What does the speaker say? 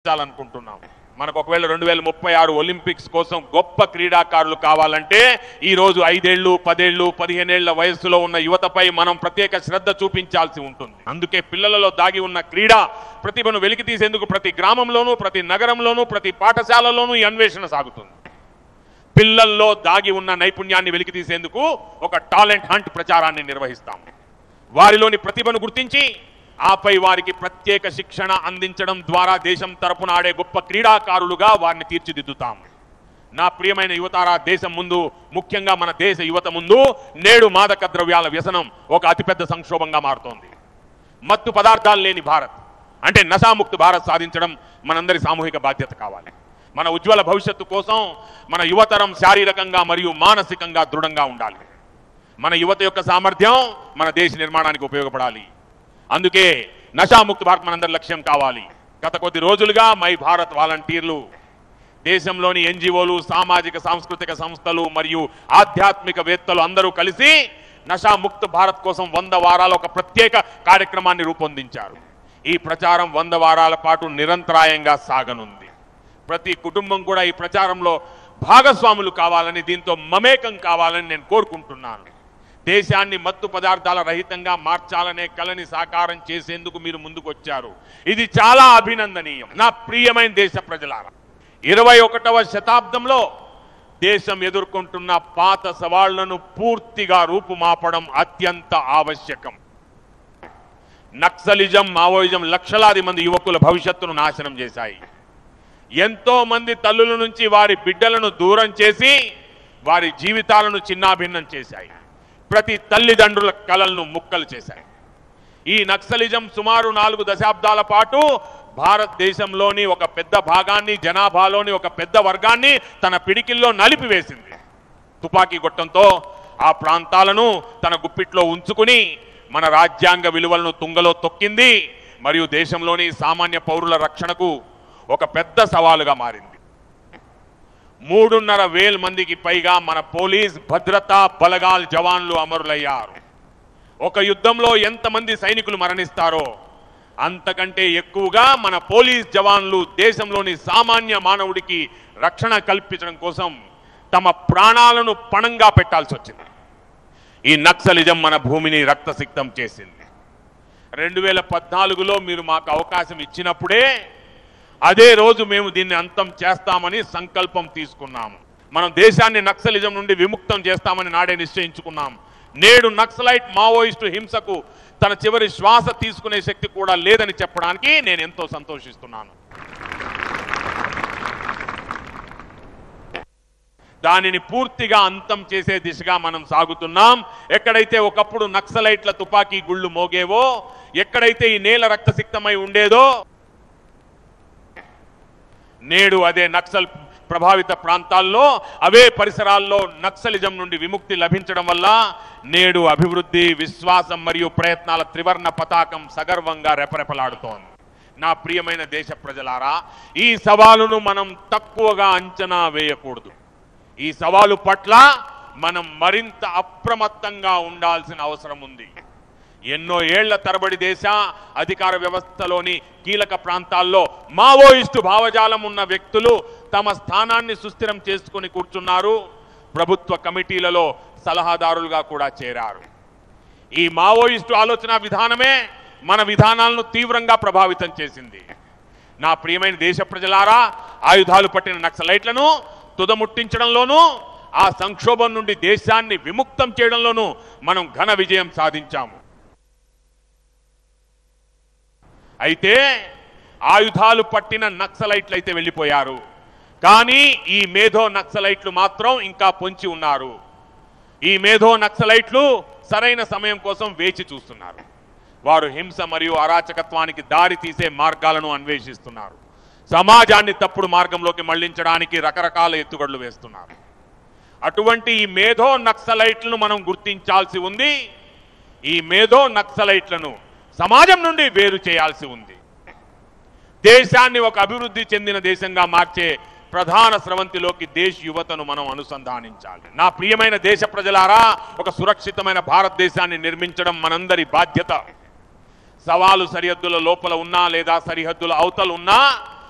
సాధించాలనుకుంటున్నాం మనకు ఒకవేళ రెండు వేల ముప్పై ఆరు ఒలింపిక్స్ కోసం గొప్ప క్రీడాకారులు కావాలంటే ఈ రోజు ఐదేళ్లు పదేళ్లు పదిహేనేళ్ల వయస్సులో ఉన్న యువతపై మనం ప్రత్యేక శ్రద్ధ చూపించాల్సి ఉంటుంది అందుకే పిల్లలలో దాగి ఉన్న క్రీడా ప్రతిభను వెలికి తీసేందుకు ప్రతి గ్రామంలోనూ ప్రతి నగరంలోనూ ప్రతి పాఠశాలలోనూ ఈ అన్వేషణ సాగుతుంది పిల్లల్లో దాగి ఉన్న నైపుణ్యాన్ని వెలికి తీసేందుకు ఒక టాలెంట్ హంట్ ప్రచారాన్ని నిర్వహిస్తాం వారిలోని ప్రతిభను గుర్తించి ఆపై వారికి ప్రత్యేక శిక్షణ అందించడం ద్వారా దేశం తరపున ఆడే గొప్ప క్రీడాకారులుగా వారిని తీర్చిదిద్దుతాం నా ప్రియమైన యువతారా దేశం ముందు ముఖ్యంగా మన దేశ యువత ముందు నేడు మాదక ద్రవ్యాల వ్యసనం ఒక అతిపెద్ద సంక్షోభంగా మారుతోంది మత్తు పదార్థాలు లేని భారత్ అంటే నశాముక్త భారత్ సాధించడం మనందరి సామూహిక బాధ్యత కావాలి మన ఉజ్వల భవిష్యత్తు కోసం మన యువతరం శారీరకంగా మరియు మానసికంగా దృఢంగా ఉండాలి మన యువత యొక్క సామర్థ్యం మన దేశ నిర్మాణానికి ఉపయోగపడాలి అందుకే నశాముక్త భారత్ మనందరి లక్ష్యం కావాలి గత కొద్ది రోజులుగా మై భారత్ వాలంటీర్లు దేశంలోని ఎన్జిఓలు సామాజిక సాంస్కృతిక సంస్థలు మరియు ఆధ్యాత్మికవేత్తలు అందరూ కలిసి నషాముక్త భారత్ కోసం వంద వారాల ఒక ప్రత్యేక కార్యక్రమాన్ని రూపొందించారు ఈ ప్రచారం వంద వారాల పాటు నిరంతరాయంగా సాగనుంది ప్రతి కుటుంబం కూడా ఈ ప్రచారంలో భాగస్వాములు కావాలని దీంతో మమేకం కావాలని నేను కోరుకుంటున్నాను దేశాన్ని మత్తు పదార్థాల రహితంగా మార్చాలనే కలని సాకారం చేసేందుకు మీరు ముందుకొచ్చారు ఇది చాలా అభినందనీయం నా ప్రియమైన దేశ ప్రజలారా ఇరవై ఒకటవ శతాబ్దంలో దేశం ఎదుర్కొంటున్న పాత సవాళ్లను పూర్తిగా రూపుమాపడం అత్యంత ఆవశ్యకం నక్సలిజం మావోయిజం లక్షలాది మంది యువకుల భవిష్యత్తును నాశనం చేశాయి ఎంతో మంది తల్లుల నుంచి వారి బిడ్డలను దూరం చేసి వారి జీవితాలను చిన్నాభిన్నం చేశాయి ప్రతి తల్లిదండ్రుల కలలను ముక్కలు చేశాయి ఈ నక్సలిజం సుమారు నాలుగు దశాబ్దాల పాటు భారతదేశంలోని ఒక పెద్ద భాగాన్ని జనాభాలోని ఒక పెద్ద వర్గాన్ని తన పిడికిల్లో నలిపివేసింది తుపాకీ గొట్టంతో ఆ ప్రాంతాలను తన గుప్పిట్లో ఉంచుకుని మన రాజ్యాంగ విలువలను తుంగలో తొక్కింది మరియు దేశంలోని సామాన్య పౌరుల రక్షణకు ఒక పెద్ద సవాలుగా మారింది మూడున్నర వేల మందికి పైగా మన పోలీస్ భద్రతా బలగాల్ జవాన్లు అమరులయ్యారు ఒక యుద్ధంలో ఎంతమంది సైనికులు మరణిస్తారో అంతకంటే ఎక్కువగా మన పోలీస్ జవాన్లు దేశంలోని సామాన్య మానవుడికి రక్షణ కల్పించడం కోసం తమ ప్రాణాలను పణంగా పెట్టాల్సి వచ్చింది ఈ నక్సలిజం మన భూమిని రక్తసిక్తం చేసింది రెండు వేల పద్నాలుగులో మీరు మాకు అవకాశం ఇచ్చినప్పుడే అదే రోజు మేము దీన్ని అంతం చేస్తామని సంకల్పం తీసుకున్నాము మనం దేశాన్ని నక్సలిజం నుండి విముక్తం చేస్తామని నాడే నిశ్చయించుకున్నాం నేడు నక్సలైట్ మావోయిస్టు హింసకు తన చివరి శ్వాస తీసుకునే శక్తి కూడా లేదని చెప్పడానికి నేను ఎంతో సంతోషిస్తున్నాను దానిని పూర్తిగా అంతం చేసే దిశగా మనం సాగుతున్నాం ఎక్కడైతే ఒకప్పుడు నక్సలైట్ల తుపాకీ గుళ్ళు మోగేవో ఎక్కడైతే ఈ నేల రక్తసిక్తమై ఉండేదో నేడు అదే నక్సల్ ప్రభావిత ప్రాంతాల్లో అవే పరిసరాల్లో నక్సలిజం నుండి విముక్తి లభించడం వల్ల నేడు అభివృద్ధి విశ్వాసం మరియు ప్రయత్నాల త్రివర్ణ పతాకం సగర్వంగా రెపరెపలాడుతోంది నా ప్రియమైన దేశ ప్రజలారా ఈ సవాలును మనం తక్కువగా అంచనా వేయకూడదు ఈ సవాలు పట్ల మనం మరింత అప్రమత్తంగా ఉండాల్సిన అవసరం ఉంది ఎన్నో ఏళ్ల తరబడి దేశ అధికార వ్యవస్థలోని కీలక ప్రాంతాల్లో మావోయిస్టు భావజాలం ఉన్న వ్యక్తులు తమ స్థానాన్ని సుస్థిరం చేసుకుని కూర్చున్నారు ప్రభుత్వ కమిటీలలో సలహాదారులుగా కూడా చేరారు ఈ మావోయిస్టు ఆలోచన విధానమే మన విధానాలను తీవ్రంగా ప్రభావితం చేసింది నా ప్రియమైన దేశ ప్రజలారా ఆయుధాలు పట్టిన నక్సలైట్లను తుదముట్టించడంలోనూ ఆ సంక్షోభం నుండి దేశాన్ని విముక్తం చేయడంలోనూ మనం ఘన విజయం సాధించాము అయితే ఆయుధాలు పట్టిన నక్సలైట్లు అయితే వెళ్ళిపోయారు కానీ ఈ మేధో నక్సలైట్లు మాత్రం ఇంకా పొంచి ఉన్నారు ఈ మేధో నక్సలైట్లు సరైన సమయం కోసం వేచి చూస్తున్నారు వారు హింస మరియు అరాచకత్వానికి దారి తీసే మార్గాలను అన్వేషిస్తున్నారు సమాజాన్ని తప్పుడు మార్గంలోకి మళ్లించడానికి రకరకాల ఎత్తుగడలు వేస్తున్నారు అటువంటి ఈ మేధో నక్సలైట్లను మనం గుర్తించాల్సి ఉంది ఈ మేధో నక్సలైట్లను సమాజం నుండి వేరు చేయాల్సి ఉంది దేశాన్ని ఒక అభివృద్ధి చెందిన దేశంగా మార్చే ప్రధాన స్రవంతిలోకి దేశ యువతను మనం అనుసంధానించాలి నా ప్రియమైన దేశ ప్రజలారా ఒక సురక్షితమైన భారతదేశాన్ని నిర్మించడం మనందరి బాధ్యత సవాలు సరిహద్దుల లోపల ఉన్నా లేదా సరిహద్దుల అవతల ఉన్నా